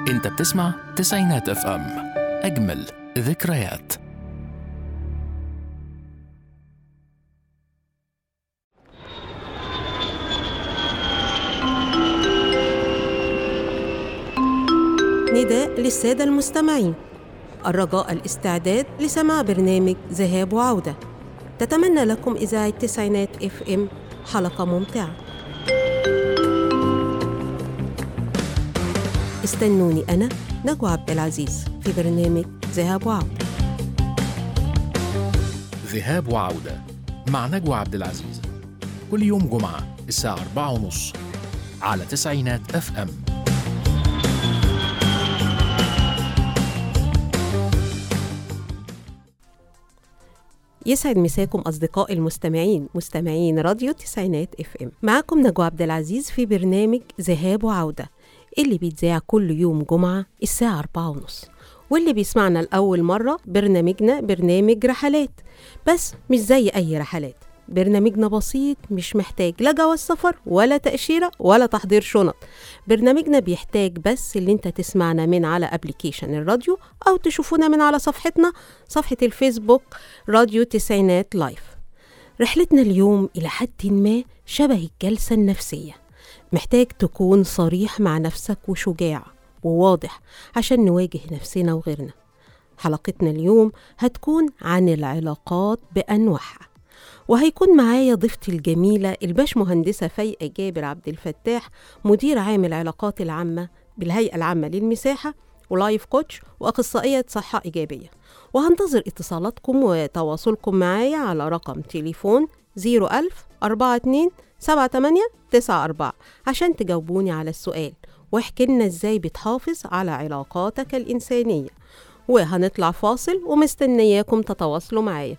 انت بتسمع تسعينات اف ام اجمل ذكريات نداء للسادة المستمعين الرجاء الاستعداد لسماع برنامج ذهاب وعودة تتمنى لكم إذاعة تسعينات اف ام حلقة ممتعة استنوني أنا نجوى عبد العزيز في برنامج ذهاب وعودة ذهاب وعودة مع نجوى عبد العزيز كل يوم جمعة الساعة أربعة ونص على تسعينات اف ام يسعد مساكم أصدقائي المستمعين مستمعين راديو تسعينات اف ام معكم نجوى عبد العزيز في برنامج ذهاب وعودة اللي بيتذاع كل يوم جمعة الساعة أربعة ونص واللي بيسمعنا لأول مرة برنامجنا برنامج رحلات بس مش زي أي رحلات برنامجنا بسيط مش محتاج لا جواز سفر ولا تأشيرة ولا تحضير شنط برنامجنا بيحتاج بس اللي انت تسمعنا من على ابلكيشن الراديو او تشوفونا من على صفحتنا صفحة الفيسبوك راديو تسعينات لايف رحلتنا اليوم إلى حد ما شبه الجلسة النفسية محتاج تكون صريح مع نفسك وشجاع وواضح عشان نواجه نفسنا وغيرنا حلقتنا اليوم هتكون عن العلاقات بأنواعها وهيكون معايا ضيفتي الجميلة الباش مهندسة فايقة جابر عبد الفتاح مدير عام العلاقات العامة بالهيئة العامة للمساحة ولايف كوتش وأخصائية صحة إيجابية وهنتظر اتصالاتكم وتواصلكم معايا على رقم تليفون 01000 42 78 94 عشان تجاوبوني على السؤال واحكي لنا ازاي بتحافظ على علاقاتك الإنسانية وهنطلع فاصل ومستنياكم تتواصلوا معايا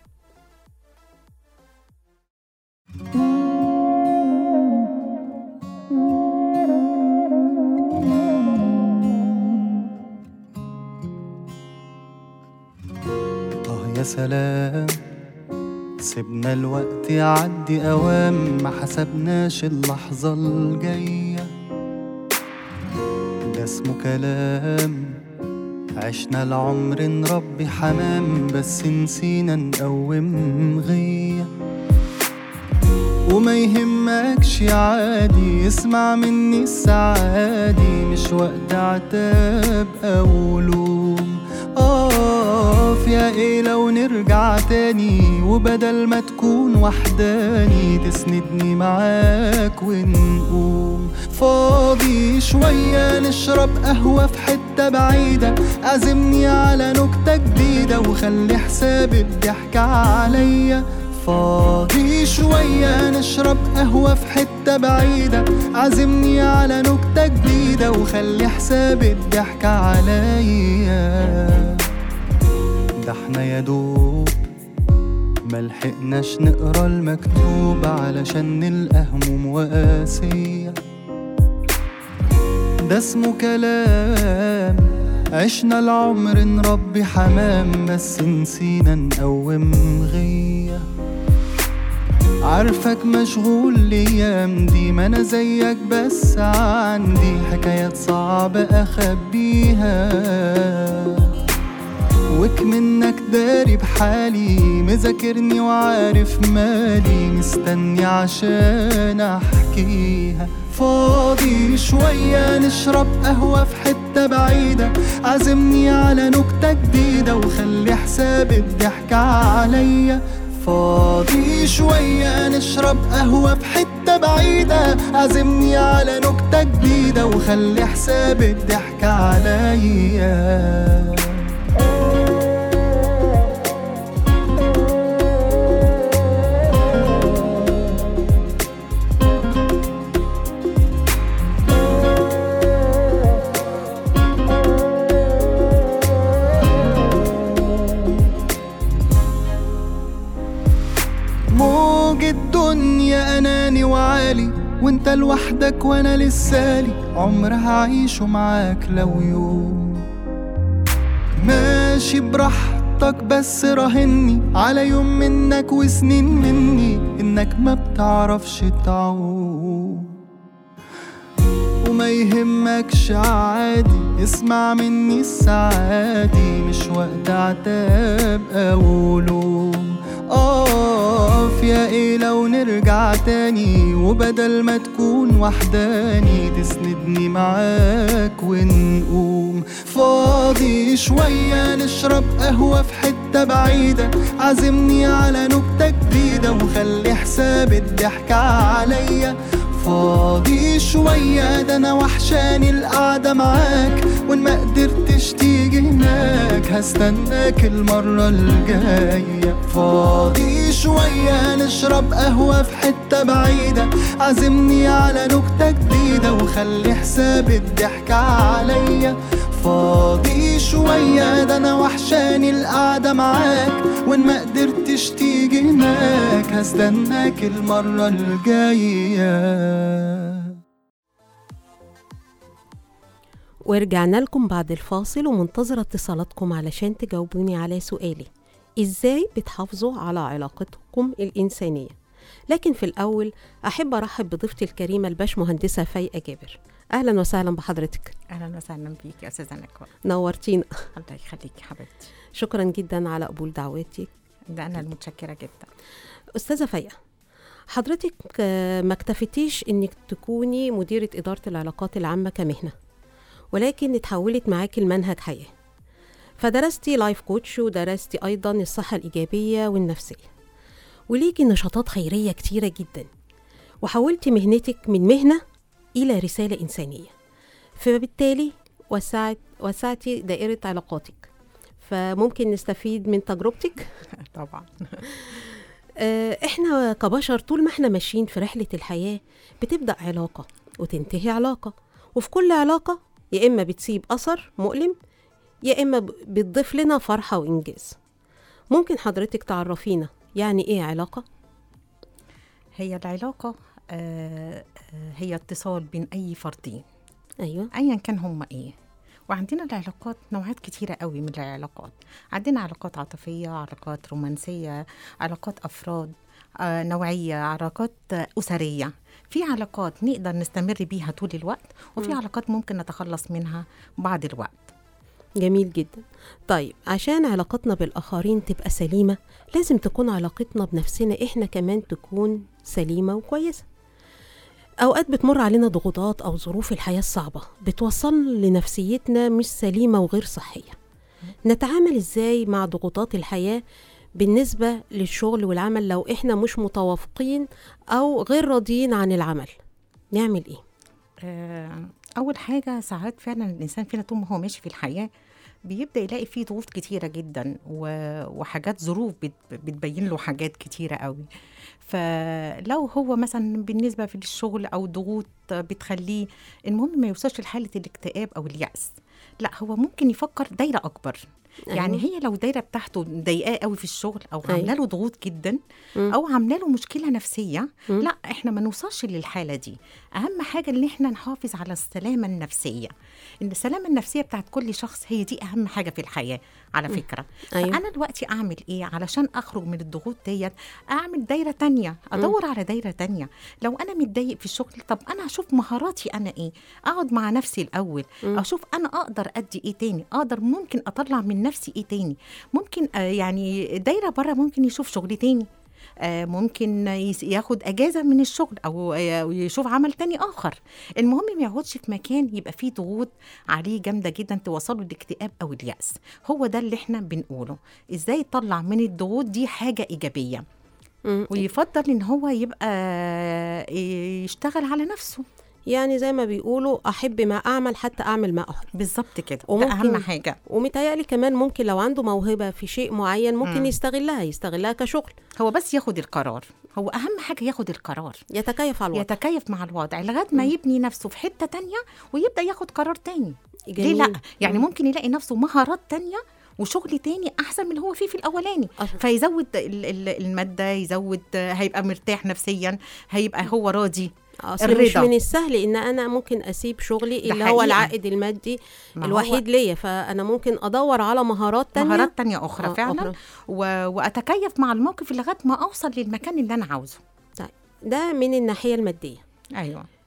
آه يا سلام سيبنا الوقت يعدي أوام ما حسبناش اللحظة الجاية ده اسمه كلام عشنا العمر نربي حمام بس نسينا نقوم غيه وما يهمكش عادي اسمع مني السعادي مش وقت عتاب او لوم اقف يا ايه لو نرجع تاني وبدل ما تكون وحداني تسندني معاك ونقوم فاضي شوية نشرب قهوة في حتة بعيدة عزمني على نكتة جديدة وخلي حساب الضحك عليا فاضي شوية نشرب قهوة في حتة بعيدة عزمني على نكتة جديدة وخلي حساب الضحك عليا ده احنا يا دوب ملحقناش نقرا المكتوب علشان نلقى هموم وقاسية ده اسمه كلام عشنا العمر نربي حمام بس نسينا نقوم غيه عارفك مشغول الايام دي ما انا زيك بس عندي حكايات صعبة اخبيها وك منك داري بحالي مذاكرني وعارف مالي مستني عشان احكيها فاضي شوية نشرب قهوة في حتة بعيدة عزمني على نكتة جديدة وخلي حساب الضحك عليا فاضي شوية نشرب قهوة في حتة بعيدة عزمني على نكتة جديدة وخلي حساب الضحك عليا موج الدنيا اناني وعالي وانت لوحدك وانا لسالي عمر هعيشه معاك لو يوم ماشي براحتك بس راهني على يوم منك وسنين مني انك ما بتعرفش تعوم وما يهمكش عادي اسمع مني السعادي مش وقت عتاب او لوم اقف يا ايه لو نرجع تاني وبدل ما تكون وحداني تسندني معاك ونقوم فاضي شوية نشرب قهوة في حتة بعيدة عزمني على نكتة جديدة وخلي حساب الضحكة عليا فاضي شوية ده أنا وحشاني القعدة معاك وإن ما قدرتش تيجي هناك هستناك المرة الجاية فاضي شوية نشرب قهوة في حتة بعيدة عزمني على نكتة جديدة وخلي حساب الضحكة عليا فاضي شوية ده أنا وحشاني القعدة معاك وإن ما قدرتش تيجي هناك هستناك المرة الجاية ورجعنا لكم بعد الفاصل ومنتظرة اتصالاتكم علشان تجاوبوني على سؤالي ازاي بتحافظوا على علاقتكم الإنسانية لكن في الأول أحب أرحب بضيفتي الكريمة الباش مهندسة فايقة جابر أهلا وسهلا بحضرتك اهلا وسهلا بيك يا استاذه نكوى نورتينا الله يخليكي حبيبتي شكرا جدا على قبول دعوتي ده انا المتشكره جدا أستاذة فايقة حضرتك آه، ما اكتفيتيش انك تكوني مديرة إدارة العلاقات العامة كمهنة ولكن اتحولت معاكي لمنهج حياة فدرستي لايف كوتش ودرستي أيضا الصحة الإيجابية والنفسية وليكي نشاطات خيرية كتيرة جدا وحولتي مهنتك من مهنة إلى رسالة إنسانية فبالتالي وسعت وسعتي دائرة علاقاتك فممكن نستفيد من تجربتك طبعا آه، احنا كبشر طول ما احنا ماشيين في رحلة الحياة بتبدأ علاقة وتنتهي علاقة وفي كل علاقة يا إما بتسيب أثر مؤلم يا إما ب- بتضيف لنا فرحة وإنجاز ممكن حضرتك تعرفينا يعني إيه علاقة؟ هي العلاقه آه، آه، هي اتصال بين اي فردين أيوة ايا كان هم ايه وعندنا العلاقات نوعات كتيرة قوي من العلاقات عندنا علاقات عاطفية علاقات رومانسية علاقات أفراد آه، نوعية علاقات آه، أسرية في علاقات نقدر نستمر بيها طول الوقت وفي مم. علاقات ممكن نتخلص منها بعد الوقت جميل جدا طيب عشان علاقتنا بالآخرين تبقى سليمة لازم تكون علاقتنا بنفسنا إحنا كمان تكون سليمة وكويسة أوقات بتمر علينا ضغوطات أو ظروف الحياة الصعبة بتوصل لنفسيتنا مش سليمة وغير صحية نتعامل إزاي مع ضغوطات الحياة بالنسبة للشغل والعمل لو إحنا مش متوافقين أو غير راضيين عن العمل نعمل إيه؟ آه، أول حاجة ساعات فعلا الإنسان فينا طول ما هو ماشي في الحياة بيبدأ يلاقي فيه ضغوط كتيرة جدا و- وحاجات ظروف بت- بتبين له حاجات كتيرة قوي فلو هو مثلا بالنسبة في الشغل أو ضغوط بتخليه المهم ما يوصلش لحالة الاكتئاب أو اليأس لا هو ممكن يفكر دايرة أكبر يعني هي لو دايره بتاعته مضايقاه قوي في الشغل او أيوة. عامله له ضغوط جدا مم. او عامله له مشكله نفسيه مم. لا احنا ما نوصلش للحاله دي اهم حاجه ان احنا نحافظ على السلامه النفسيه ان السلامه النفسيه بتاعت كل شخص هي دي اهم حاجه في الحياه على فكره أيوة. فانا دلوقتي اعمل ايه علشان اخرج من الضغوط ديت اعمل دايره تانية ادور على دايره تانية لو انا متضايق في الشغل طب انا هشوف مهاراتي انا ايه اقعد مع نفسي الاول مم. اشوف انا اقدر ادي ايه تاني اقدر ممكن اطلع من نفسي ايه تاني ممكن آه يعني دايره بره ممكن يشوف شغل تاني آه، ممكن يس- ياخد اجازه من الشغل او آه، يشوف عمل تاني اخر المهم ما يقعدش في مكان يبقى فيه ضغوط عليه جامده جدا توصله للاكتئاب او الياس هو ده اللي احنا بنقوله ازاي يطلع من الضغوط دي حاجه ايجابيه مم. ويفضل ان هو يبقى يشتغل على نفسه يعني زي ما بيقولوا أحب ما أعمل حتى أعمل ما أحب بالظبط كده ده وممكن- اهم حاجه ومتهيألي كمان ممكن لو عنده موهبة في شيء معين ممكن مم. يستغلها يستغلها كشغل هو بس ياخد القرار هو اهم حاجه ياخد القرار يتكيف على الوضع يتكيف مع الوضع لغايه ما يبني نفسه في حته تانية ويبدا ياخد قرار تاني ليه جميل. لا يعني مم. ممكن يلاقي نفسه مهارات تانية وشغل تاني احسن من اللي هو فيه في الاولاني أه. فيزود ال- ال- الماده يزود هيبقى مرتاح نفسيا هيبقى هو راضي اصل مش الرضا. من السهل ان انا ممكن اسيب شغلي ده اللي هو حقيقة. العائد المادي ما هو الوحيد ليا فانا ممكن ادور على مهارات تانية مهارات تانية اخرى آه، فعلا أخرى. و... واتكيف مع الموقف لغايه ما اوصل للمكان اللي انا عاوزه ده من الناحية المادية ايوه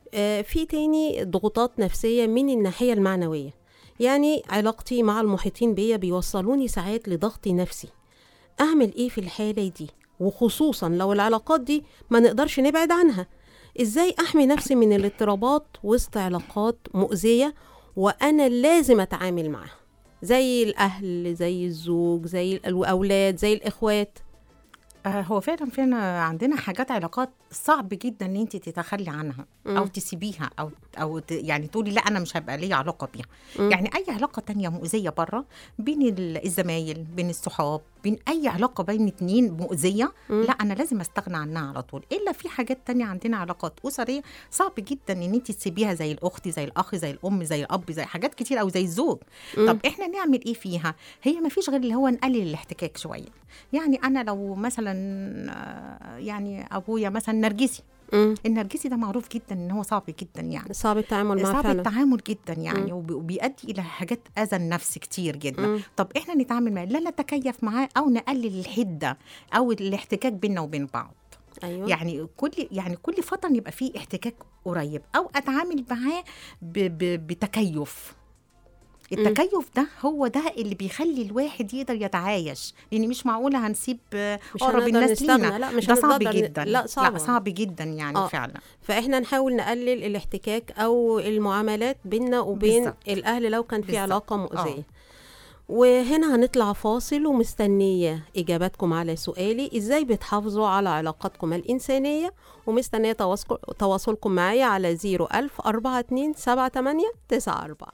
آه، في تاني ضغوطات نفسية من الناحية المعنوية يعني علاقتي مع المحيطين بيا بيوصلوني ساعات لضغط نفسي أعمل إيه في الحالة دي وخصوصا لو العلاقات دي ما نقدرش نبعد عنها إزاي أحمي نفسي من الاضطرابات وسط علاقات مؤذية وأنا لازم أتعامل معاها زي الأهل زي الزوج زي الأولاد زي الإخوات آه، هو فعلا فعلا عندنا حاجات علاقات صعب جدا ان انت تتخلي عنها او تسيبيها او او ت- يعني تقولي لا انا مش هبقى ليا علاقه بيها يعني اي علاقه تانية مؤذيه بره بين ال- الزمايل بين الصحاب بين اي علاقه بين اتنين مؤذيه لا انا لازم استغنى عنها على طول الا في حاجات تانية عندنا علاقات اسريه صعب جدا ان انت تسيبيها زي الاخت زي الاخ زي الام زي الاب زي حاجات كتير او زي الزوج طب احنا نعمل ايه فيها هي ما فيش غير اللي هو نقلل الاحتكاك شويه يعني انا لو مثلا آه، يعني ابويا مثلا نرجسي مم. النرجسي ده معروف جدا ان هو صعب جدا يعني صعب التعامل معاه صعب فعلا التعامل جدا يعني وب- وبيؤدي الى حاجات اذى النفس كتير جدا مم. طب احنا نتعامل معاه لا نتكيف معاه او نقلل الحده او الاحتكاك بيننا وبين بعض أيوة. يعني كل يعني كل فتره يبقى فيه احتكاك قريب او اتعامل معاه ب- ب- بتكيف التكيف ده هو ده اللي بيخلي الواحد يقدر يتعايش لان مش معقوله هنسيب آه، مش اقرب هنقدر الناس نستغنى، لينا لا، مش ده صعب هنقدر ن- جدا لا، صعب. لا صعب جدا يعني آه. فعلا فاحنا نحاول نقلل الاحتكاك او المعاملات بيننا وبين بالظبط. الاهل لو كان في بالظبط. علاقه مؤذيه وهنا هنطلع فاصل ومستنية إجاباتكم على سؤالي إزاي بتحافظوا على علاقاتكم الإنسانية ومستنية تواصل- تواصلكم معايا على 01000 42 78 94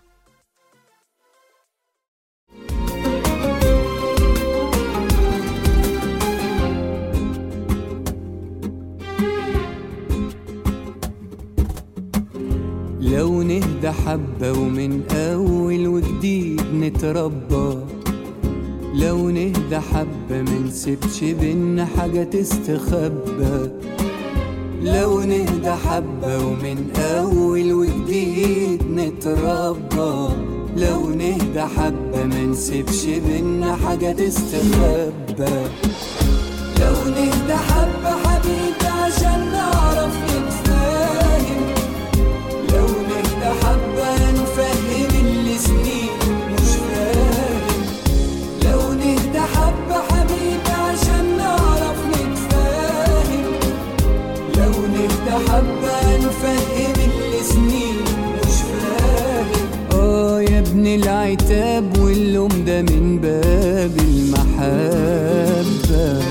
لو نهدى حبة ومن أول وجديد نتربى لو نهدى حبة منسيبش بينا حاجة تستخبى لو نهدى حبة ومن أول وجديد نتربى لو نهدى حبة منسيبش بينا حاجة تستخبى لو نهدى حبة حبيبي عشان نعرف نتفاهم لو نهدى حبة نفهم اللي سنين مش فاهم لو نهدى حبة حبيبي عشان نعرف نتفاهم لو نهدى حبة نفهم اللي سنين مش فاهم اه يا ابن العتاب واللوم ده من باب المحبة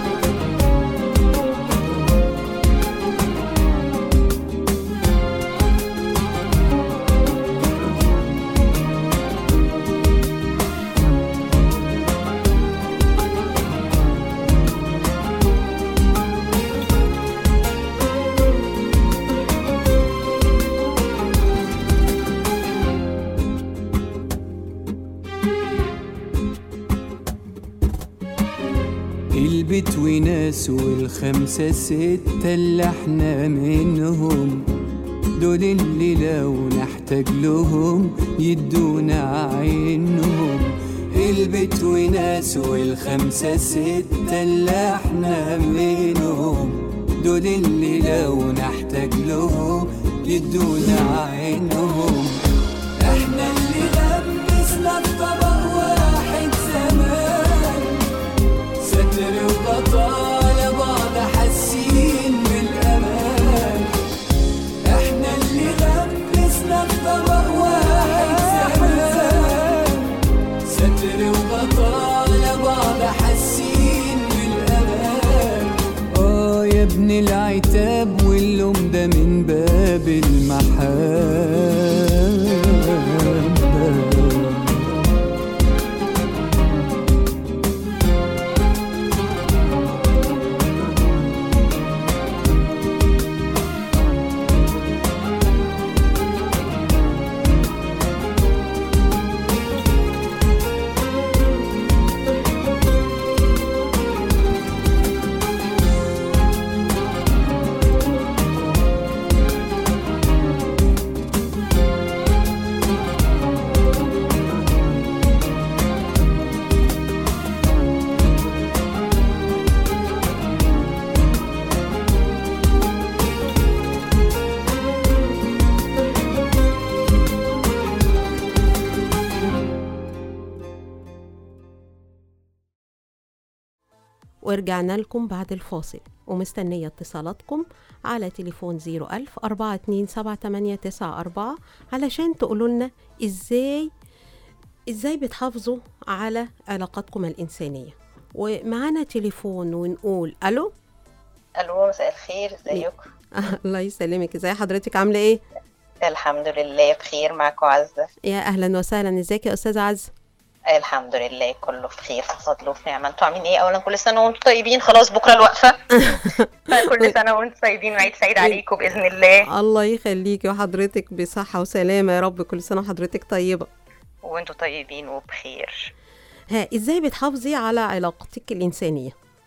البيت وناس والخمسة ستة اللي احنا منهم دول اللي لو نحتاج لهم يدونا عينهم البيت وناس والخمسة ستة اللي احنا منهم دول اللي لو نحتاج لهم يدونا عينهم احنا اللي لبسنا الطبق واحد زمان ستر وغطاء لبعض حاسين بالامان احنا اللي لبسنا الطبق واحد زمان ستر وغطاء لبعض حاسين بالامان اه يا ابن العتاب واللوم ده من باب المحبه ورجعنا لكم بعد الفاصل ومستنية اتصالاتكم على تليفون 01000 4278894 علشان تقولوا لنا ازاي ازاي بتحافظوا على علاقاتكم الإنسانية ومعانا تليفون ونقول ألو الو مساء الخير ازيكم الله يسلمك ازاي حضرتك عاملة ايه الحمد لله بخير معاكم عزة يا أهلا وسهلا ازيك يا أستاذة عز الحمد لله كله في خير في فضل وفي نعمة انتوا عاملين ايه اولا كل سنة وانتم طيبين خلاص بكرة الوقفة كل سنة وانتم طيبين وعيد سعيد عليكم بإذن الله الله يخليكي وحضرتك بصحة وسلامة يا رب كل سنة وحضرتك طيبة وانتم طيبين وبخير ها ازاي بتحافظي على علاقتك الإنسانية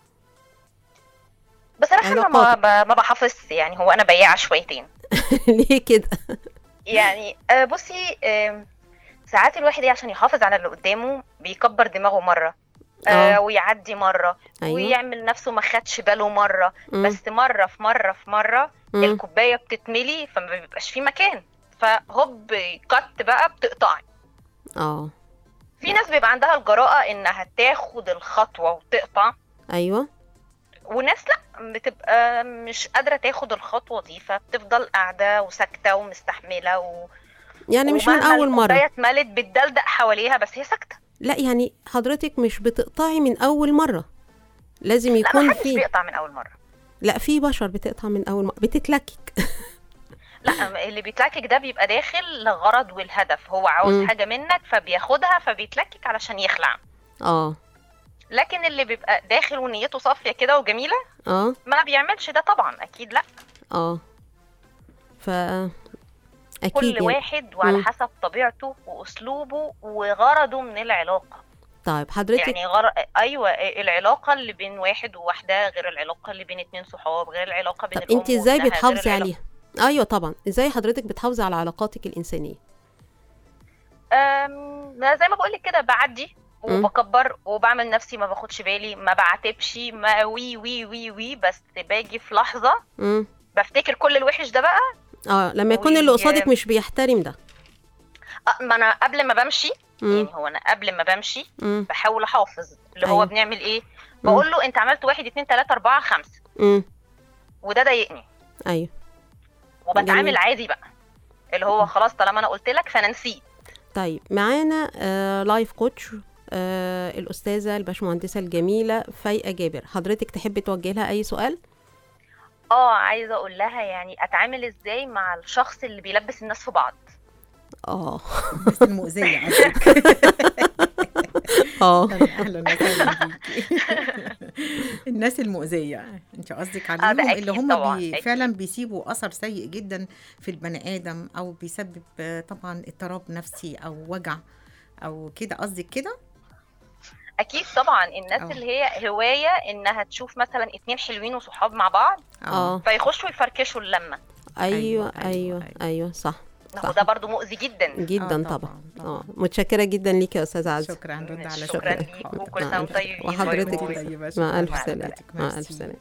بصراحة انا ما, علاقاتك. ب- ما بحافظ يعني هو انا بياعة شويتين ليه كده يعني آه، بصي آم، ساعات الواحد ايه عشان يحافظ على اللي قدامه بيكبر دماغه مرة آه. آه ويعدي مرة أيوة. ويعمل نفسه ما خدش باله مرة مم. بس مرة في مرة في مرة مم. الكوباية بتتملي فما بيبقاش في مكان فهوب كت بقى بتقطعي اه في ناس بيبقى عندها الجراءة انها تاخد الخطوة وتقطع ايوه وناس لا بتبقى مش قادرة تاخد الخطوة دي فبتفضل قاعدة وساكتة ومستحملة و... يعني مش من ومهما أول مرة الكوباية اتملت بتدلدق حواليها بس هي ساكتة لا يعني حضرتك مش بتقطعي من أول مرة لازم لا يكون ما حدش في بيقطع من أول مرة لا في بشر بتقطع من أول مرة بتتلكك لا اللي بيتلكك ده بيبقى داخل لغرض والهدف هو عاوز مم. حاجة منك فبياخدها فبيتلكك علشان يخلع اه لكن اللي بيبقى داخل ونيته صافية كده وجميلة اه ما بيعملش ده طبعا أكيد لا اه ف أكيد كل يعني. واحد وعلى مم. حسب طبيعته وأسلوبه وغرضه من العلاقة طيب حضرتك يعني غر... ايوه العلاقه اللي بين واحد وواحده غير العلاقه اللي بين اتنين صحاب غير العلاقه بين طب الام انت ازاي وابنها، غير بتحافظي العلاقة- عليها ايوه طبعا ازاي حضرتك بتحافظي على علاقاتك الإنسانية أم... زي ما بقولك كده بعدي مم. وبكبر وبعمل نفسي ما باخدش بالي ما بعاتبش ما وي وي وي وي بس باجي في لحظه امم بفتكر كل الوحش ده بقى اه لما يكون اللي وي- قصادك مش بيحترم ده أه، ما انا قبل ما بمشي امم يعني هو انا قبل ما بمشي امم بحاول احافظ اللي هو أيوة. بنعمل ايه بقول له انت عملت واحد اتنين تلاته اربعه خمسه امم وده ضايقني ايوه وبتعامل جميل. عادي بقى اللي هو خلاص طالما انا قلت لك فانا نسيت طيب معانا آه لايف كوتش آه الأستاذة الباشمهندسة الجميلة فايقة جابر حضرتك تحبي توجهي لها أي سؤال؟ اه عايزه اقول لها يعني اتعامل ازاي مع الشخص اللي بيلبس الناس في بعض اه بس المؤذية قصدك اه طب اهلا وسهلا بيكي الناس المؤذية انت قصدك ده عليهم أكيد اللي هم طبعاً، بي أكيد. فعلا بيسيبوا اثر سيء جدا في البني ادم او بيسبب آه، طبعا اضطراب نفسي او وجع او كده قصدك كده اكيد طبعا الناس اه. اللي هي هوايه انها تشوف مثلا اتنين حلوين وصحاب مع بعض اه فيخشوا يفركشوا اللمه ايوه أيوة، ايوه أيوة، ايوه صح صح. وده برضو مؤذي جدا جدا آه، طبعا طبعاً، اه طبعاً. متشكرة جدا ليكي يا أستاذة عز شكرا رد على شكرا سؤالك. ليكم وكل مع سنه ألف- وانتم طيبين وحضرتك باي باي. طيبة، مع شكراً ألف على سلامة. حضرتك، مع ألف ميرسي. سلامة.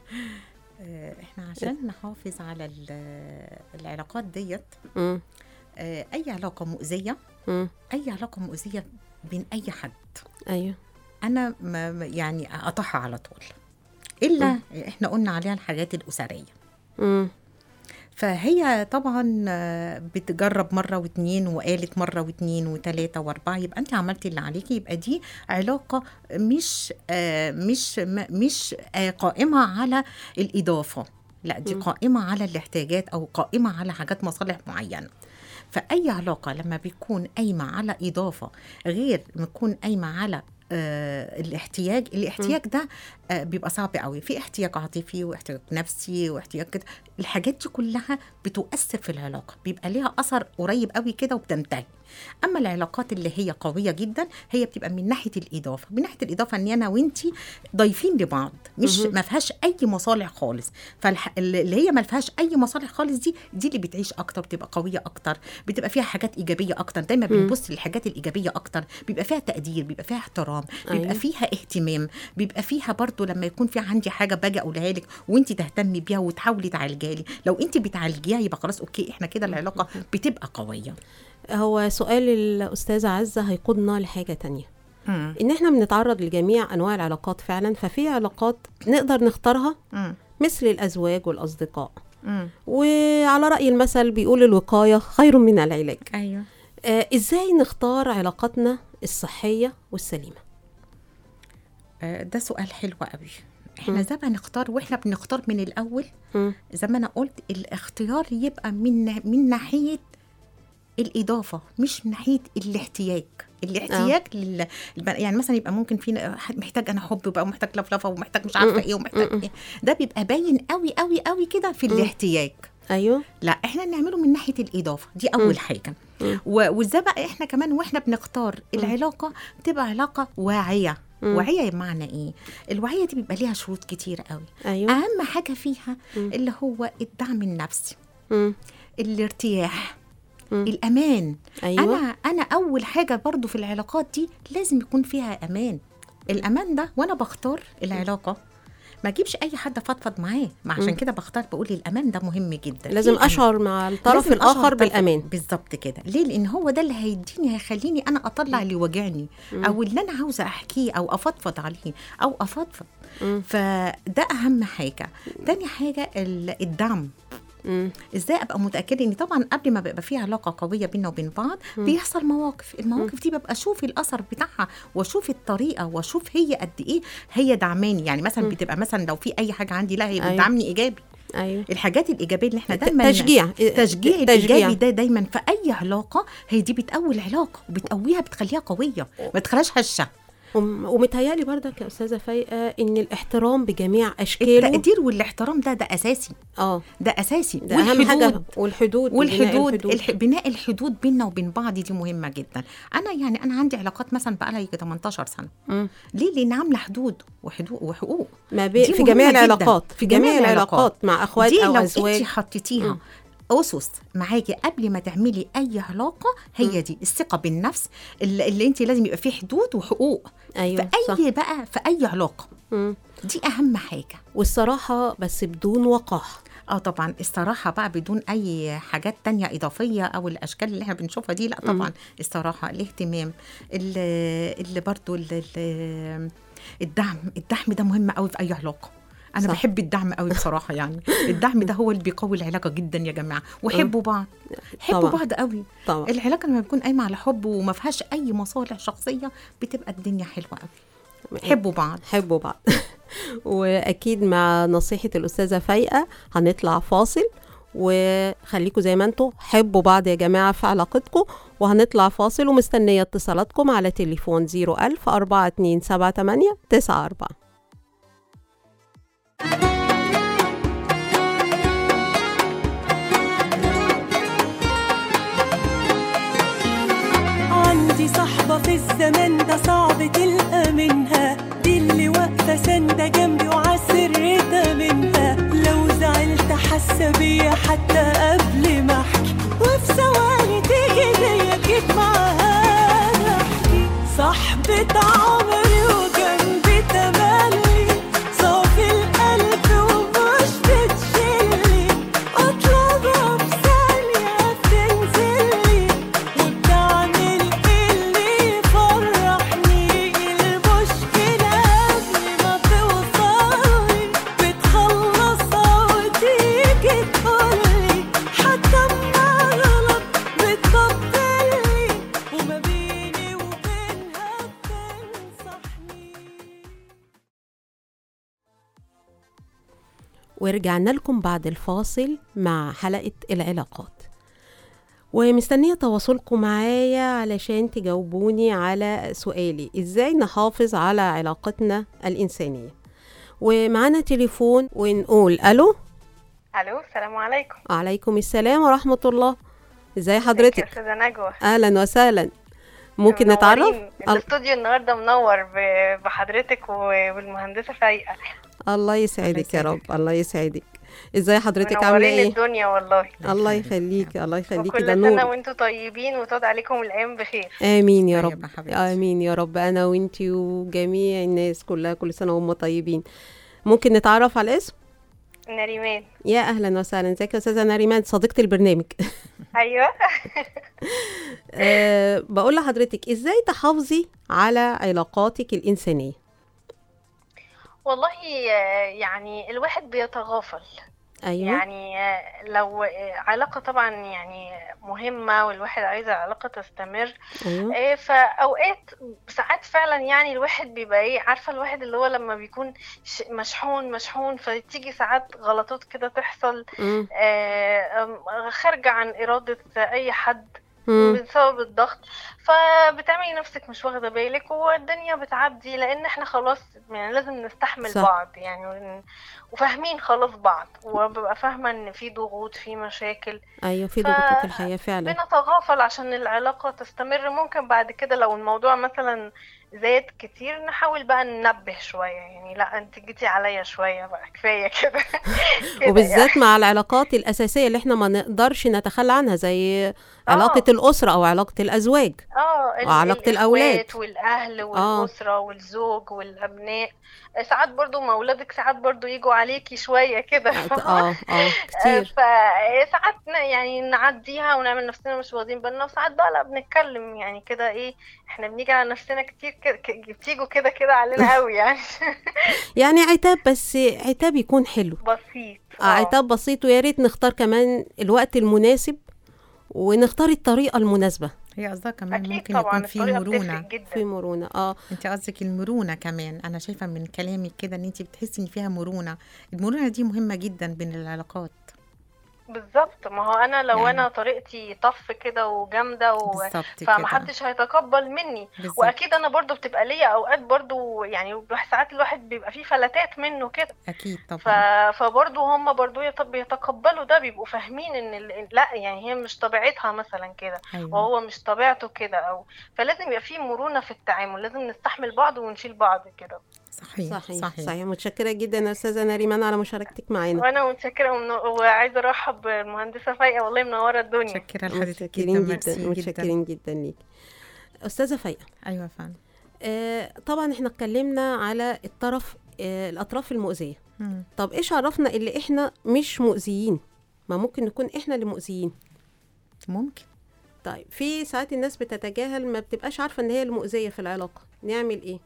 آه، احنا عشان نحافظ على ال- العلاقات ديت امم آه، اي علاقة مؤذية امم اي علاقة مؤذية بين اي حد ايوه انا ما ما- يعني اقطعها على طول الا احنا قلنا عليها الحاجات الاسريه امم فهي طبعا آه، بتجرب مره واتنين وقالت مره واتنين وتلاته واربعه يبقى انت عملتي اللي عليكي يبقى دي علاقه مش آه، مش م- مش آه، قائمه على الاضافه لا دي مم. قائمه على الاحتياجات او قائمه على حاجات مصالح معينه فأي علاقة لما بيكون قايمة على إضافة غير ما تكون قايمة على آه الاحتياج الاحتياج ده آه بيبقى صعب قوي في احتياج عاطفي واحتياج نفسي واحتياج كده الحاجات دي كلها بتؤثر في العلاقة بيبقى ليها أثر قريب قوي كده وبتنتهي أما العلاقات اللي هي قوية جدا هي بتبقى من ناحية الإضافة من ناحية الإضافة إن أنا وإنتي ضايفين لبعض مش مهم. ما فيهاش أي مصالح خالص فاللي هي ما فيهاش أي مصالح خالص دي دي اللي بتعيش أكتر بتبقى قوية أكتر بتبقى فيها حاجات إيجابية أكتر دايما مم. بنبص للحاجات الإيجابية أكتر بيبقى فيها تقدير بيبقى فيها احترام بيبقى أيوة. فيها اهتمام بيبقى فيها برضو لما يكون في عندي حاجة باجي أقولها لك وأنت تهتمي بيها وتحاولي تعالجيها لي لو أنت بتعالجيها يبقى خلاص أوكي إحنا كده العلاقة بتبقى قوية هو سؤال الأستاذة عزة هيقودنا لحاجة تانية مم. ان احنا بنتعرض لجميع انواع العلاقات فعلا ففي علاقات نقدر نختارها مم. مثل الازواج والاصدقاء مم. وعلى راي المثل بيقول الوقايه خير من العلاج ايوه آه ازاي نختار علاقاتنا الصحيه والسليمه آه، ده سؤال حلو قوي احنا زي ما نختار واحنا بنختار من الاول مم. زي ما انا قلت الاختيار يبقى من من ناحيه الاضافه مش من ناحيه الاحتياج الاحتياج لل... الب- يعني مثلا يبقى ممكن في حد محتاج انا حب بقى ومحتاج لفلفه ومحتاج مش عارفه ايه ومحتاج ايه ده بيبقى باين قوي قوي قوي كده في الاحتياج ايوه لا احنا نعمله من ناحيه الاضافه دي اول حاجه و- وازاي بقى احنا كمان واحنا بنختار العلاقه تبقى علاقه واعيه واعيه بمعنى ايه الوعيه دي بيبقى ليها شروط كتير قوي ايوه اهم حاجه فيها اللي هو الدعم النفسي مم. الارتياح مم. الامان أيوة. انا انا اول حاجه برضو في العلاقات دي لازم يكون فيها امان الامان ده وانا بختار العلاقه ما اجيبش اي حد افضفض معاه ما عشان كده بختار بقول الامان ده مهم جدا لازم في أمان. اشعر مع الطرف لازم أشعر الاخر طرف- بالامان بالظبط كده ليه لان هو ده اللي هيديني هيخليني انا اطلع اللي واجعني او اللي انا عاوزه احكيه او افضفض عليه او افضفض فده اهم حاجه تاني حاجه ال- الدعم مم. ازاي ابقى متاكده ان طبعا قبل ما بيبقى في علاقه قويه بيننا وبين بعض بيحصل مواقف المواقف دي ببقى اشوف الاثر بتاعها واشوف الطريقه واشوف هي قد ايه هي دعماني يعني مثلا بتبقى مثلا لو في اي حاجه عندي لا هي أيوة. بتدعمني ايجابي ايوه الحاجات الايجابيه اللي احنا ت- دايما تشجيع. تشجيع تشجيع. الايجابي ده دايما في اي علاقه هي دي بتقوي العلاقه وبتقويها بتخليها قويه ما تخليهاش هشه وم- ومتهيألي برضك يا استاذه فايقه ان الاحترام بجميع اشكاله التقدير والاحترام ده ده اساسي اه ده اساسي ده اهم حاجه والحدود بناء والحدود الحدود. الح... بناء الحدود بيننا وبين بعض دي مهمه جدا انا يعني انا عندي علاقات مثلا بقى لها 18 سنه مم. ليه لان عامله حدود وحدود وحقوق ما بين دي في مهمة جميع جداً. العلاقات في جميع العلاقات مع اخوات دي او لو ازواج انت حطيتيها اسس معاكي قبل ما تعملي اي علاقه هي دي الثقه بالنفس اللي, اللي انت لازم يبقى فيه حدود وحقوق ايوه في صح اي بقى في اي علاقه مم. دي اهم حاجه والصراحه بس بدون وقاحه اه طبعا الصراحة بقى بدون أي حاجات تانية إضافية أو الأشكال اللي احنا بنشوفها دي لا طبعا الصراحة الاهتمام اللي, اللي برضو اللي الدعم الدعم ده مهم قوي في أي علاقة أنا صح. صح. بحب الدعم قوي بصراحة يعني الدعم ده هو اللي بيقوي العلاقة جدا يا جماعة وحبوا بعض حبوا طبعاً. بعض قوي طبعا العلاقة لما بتكون قايمة على حب وما فيهاش أي مصالح شخصية بتبقى الدنيا حلوة قوي حبوا بعض حبوا بعض واكيد مع نصيحه الاستاذه فايقه هنطلع فاصل وخليكم زي ما انتم حبوا بعض يا جماعه في علاقتكم وهنطلع فاصل ومستنيه اتصالاتكم على تليفون 01000 4278 94 عندي صاحبة في الزمان ده صعب تلقى منها دي اللي واقفة ساندة جنبي وعسرتها منها لو زعلت حاسة بيا حتى قبل ما احكي وفي ثواني تيجي ليا جيت معاها احكي صاحبة عمري وجنبي تملي صافي القلب ومش بتشيلي اطلبها في ثانية بتنزلي وبتعمل اللي يفرحني المشكلة قبل ما توصلي بتخلصها وتيجي تقولي حتى اما غلط بتفضلي وما بيني وبينها بتنصحني ورجعنا لكم بعد الفاصل مع حلقة العلاقات ومستنية تواصلكم معايا علشان تجاوبوني على سؤالي ازاي نحافظ على علاقتنا الإنسانية ومعانا تليفون ونقول ألو الو السلام عليكم عليكم السلام ورحمة الله ازاي ازيك يا حضرتك استاذه نجوى أهلا وسهلا ممكن نتعرف منورين. الاستوديو النهارده منور ب- بحضرتك و- والمهندسه فايقه الله يسعدك يا رب الله يسعدك ازاي حضرتك عاملة منورين ايه الدنيا والله الله يخليك الله يخليك وكل ده سنه نور وانتم طيبين وتعود عليكم الايام بخير امين يا طيب رب يا حبيبتي. امين يا رب انا وانتي وجميع الناس كلها كل سنه وهم طيبين ممكن نتعرف على الاسم نريمان يا اهلا وسهلا ازيك يا استاذه نريمان صديقه البرنامج ايوه أه بقول لحضرتك ازاي تحافظي على علاقاتك الانسانيه والله آه، يعني الواحد بيتغافل ايوه يعني آه، لو آه، علاقة طبعا يعني مهمة والواحد عايز العلاقة تستمر ايوه إيه فأوقات ساعات فعلا يعني الواحد بيبقى ايه عارفة الواحد اللي هو لما بيكون ش- مشحون مشحون فتيجي ساعات غلطات كده تحصل مم. آه، أم- خارجة عن إرادة أي حد مم. بسبب الضغط فبتعملي نفسك مش واخدة بالك والدنيا بتعدي لأن احنا خلاص يعني لازم نستحمل صح. بعض يعني ون- وفاهمين خلاص بعض وببقى فاهمة إن في ضغوط في مشاكل ايوه في ف- ضغوطات الحياه فعلا بنتغافل عشان العلاقة تستمر ممكن بعد كده لو الموضوع مثلا زاد كتير نحاول بقى ننبه شوية يعني لا انت جيتي عليا شوية بقى كفاية كده كده وبالذات مع العلاقات الاساسيه اللي احنا ما نقدرش نتخلى عنها زي علاقه الاسره او علاقه الازواج اه ال- وعلاقة الإخوات الأولاد. والأهل آه. والأسرة والزوج والأبناء ساعات برضو ما أولادك ساعات برضو يجوا عليكي شوية كده اه اه كتير فساعات ن- يعني نعديها ونعمل نفسنا مش واخدين بالنا وساعات بقى لا بنتكلم يعني كده ايه احنا بنيجي على نفسنا كتير كده ك- بتيجوا كده كده علينا قوي يعني يعني عتاب بس عتاب يكون حلو بسيط آه، عتاب بسيط ويا ريت نختار كمان الوقت المناسب ونختار الطريقه المناسبه هي قصدها كمان أكيد ممكن طبعا يكون في الطريقة مرونة بتفرق في جدا مرونه اه انت قصدك المرونة كمان انا شايفة من كلامك كده ان انت بتحسي ان فيها مرونة المرونة دي مهمة جدا بين العلاقات بالظبط ما هو انا لو يعني. انا طريقتي طف كده وجامده و... بالظبط كده فمحدش هيتقبل مني بالظبط. واكيد انا برضو بتبقى ليا اوقات برضو يعني الواحد- ساعات الواحد بيبقى فيه فلتات منه كده اكيد ف... طبعا فبرضو هم برضو يط- بيتقبلوا ده بيبقوا فاهمين ان ال... لا يعني هي مش طبيعتها مثلا كده ايوه وهو مش طبيعته كده او فلازم يبقى فيه مرونة في التعامل لازم نستحمل بعض ونشيل بعض كده صحيح صحيح صحيح, صحيح متشكره جدا يا استاذه نريمان على مشاركتك معانا وانا متشكرة ومن... وعايزة ارحب بالمهندسة فايقة والله منورة الدنيا متشكرة لحضرتك جدا متشكرين ميرسي جدا جدا متشكرين جدا ليك استاذه فايقه ايوه فعلا آه طبعا احنا اتكلمنا على الطرف آه الاطراف المؤذيه مم. طب ايش عرفنا اللي احنا مش مؤذيين ما ممكن نكون احنا اللي مؤذيين ممكن طيب في ساعات الناس بتتجاهل ما بتبقاش عارفه ان هي المؤذيه في العلاقه نعمل ايه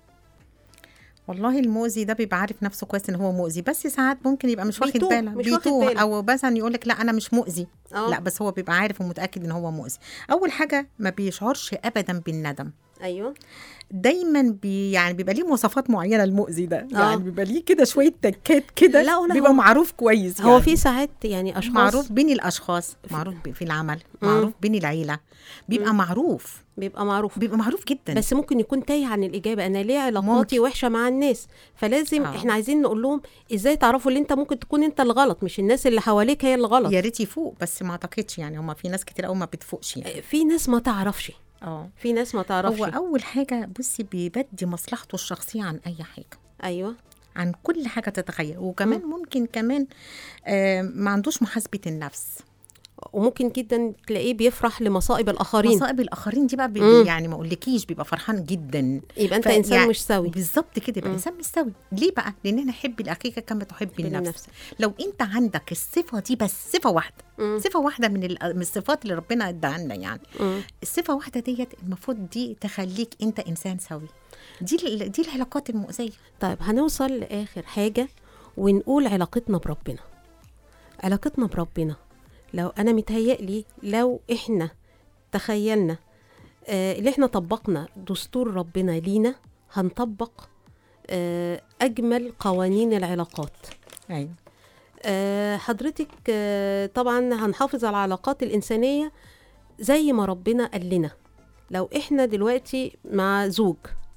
والله المؤذي ده بيبقى عارف نفسه كويس ان هو مؤذي بس ساعات ممكن يبقى مش واخد بيتوه، باله مش واخد بيتوه باله. او مثلا يقول لك لا انا مش مؤذي اه لا بس هو بيبقى عارف ومتاكد ان هو مؤذي اول حاجه ما بيشعرش ابدا بالندم ايوه دايما بي يعني بيبقى ليه مواصفات معينه المؤذي ده آه. يعني بيبقى ليه كده شويه تكات كده لا، ولا بيبقى هو- معروف كويس هو يعني. في ساعات يعني اشخاص معروف بين الاشخاص معروف ب- في العمل مم. معروف بين العيله بيبقى معروف بيبقى معروف بيبقى معروف جدا بس ممكن يكون تايه عن الاجابه انا ليه علاقاتي ممكن. وحشه مع الناس فلازم آه. احنا عايزين نقول لهم ازاي تعرفوا ان انت ممكن تكون انت الغلط مش الناس اللي حواليك هي اللي غلط يا ريت يفوق بس ما اعتقدش يعني هما في ناس كتير قوي ما بتفوقش يعني في ناس ما تعرفش اه في ناس ما تعرفش هو اول حاجه بصي بيبدي مصلحته الشخصيه عن اي حاجه ايوه عن كل حاجه تتخيل وكمان ممكن كمان آه ما عندوش محاسبه النفس وممكن جدا تلاقيه بيفرح لمصائب الاخرين مصائب الاخرين دي بقى بي مم. يعني ما اقولكيش بيبقى فرحان جدا يبقى انت ف- انسان يعني مش سوي بالظبط كده يبقى مم. انسان مش سوي ليه بقى لان انا احب الاخيك كما تحب النفس لنفسك. لو انت عندك الصفه دي بس صفه واحده مم. صفه واحده من ال- من الصفات اللي ربنا اداها لنا يعني مم. الصفه واحده ديت المفروض دي تخليك انت انسان سوي دي ال- دي العلاقات المؤذيه طيب هنوصل لاخر حاجه ونقول علاقتنا بربنا علاقتنا بربنا لو انا متهيألي لو احنا تخيلنا آه اللي احنا طبقنا دستور ربنا لينا هنطبق آه اجمل قوانين العلاقات ايوه آه، حضرتك آه، طبعا هنحافظ على العلاقات الإنسانية زي ما ربنا قال لنا لو إحنا دلوقتي مع زوج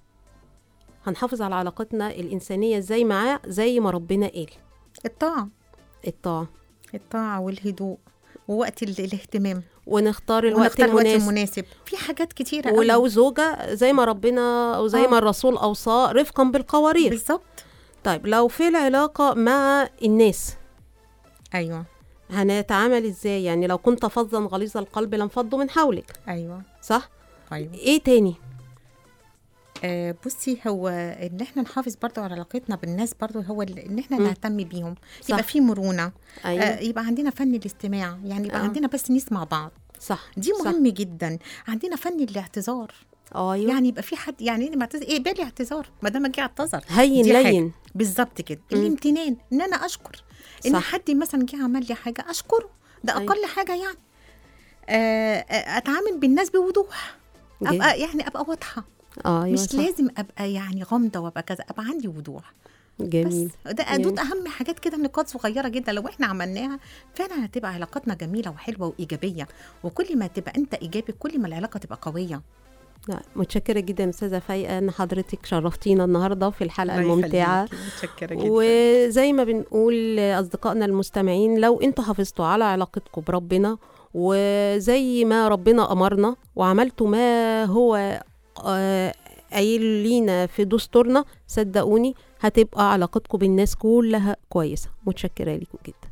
هنحافظ على علاقتنا الإنسانية زي معاه زي ما ربنا قال الطاعه الطاعة الطاعه والهدوء ووقت ال- الاهتمام ونختار الوقت ونختار الوقت المناسب المناسب في حاجات كتيره قوي. ولو زوجة زي ما ربنا أو زي آه. ما الرسول أوصى رفقا بالقوارير بالظبط طيب لو في العلاقة مع الناس ايوه هنتعامل ازاي يعني لو كنت فظا غليظ القلب لانفضوا من حولك ايوه صح ايوه ايه تاني آه بصي هو ان احنا نحافظ برضو على علاقتنا بالناس برضو هو ال- ان احنا مم. نهتم بيهم صح. يبقى في مرونه ايوه آه يبقى عندنا فن الاستماع يعني يبقى آه. عندنا بس نسمع بعض صح دي صح. مهم جدا عندنا فن الاعتذار ايوه يعني يبقى في حد يعني ايه معتذر ايه بالي اعتذار ما دام جه اعتذر هين دي حاجة. لين بالظبط كده مم. الامتنان ان انا اشكر ان صح. حد مثلا جه عمل لي حاجه اشكره ده أيوة. اقل حاجه يعني آه، آه، اتعامل بالناس بوضوح جد. ابقى يعني ابقى واضحه ايوه مش صح لازم ابقى يعني غامضه وابقى كذا ابقى عندي وضوح جميل بس ده دول اهم حاجات كده نقاط صغيره جدا لو احنا عملناها فعلا هتبقى علاقاتنا جميله وحلوه وايجابيه وكل ما تبقى انت ايجابي كل ما العلاقه تبقى قويه لا متشكرة جدا أستاذة فايقة إن حضرتك شرفتينا النهاردة في الحلقة الله الممتعة يخليكي، متشكره جدا وزي ما بنقول لأصدقائنا المستمعين لو انتوا حافظتوا على علاقتكم بربنا وزي ما ربنا أمرنا وعملتوا ما هو آه، قايل لينا في دستورنا صدقوني هتبقى علاقتكم بالناس كلها كويسة متشكرة لكم جدا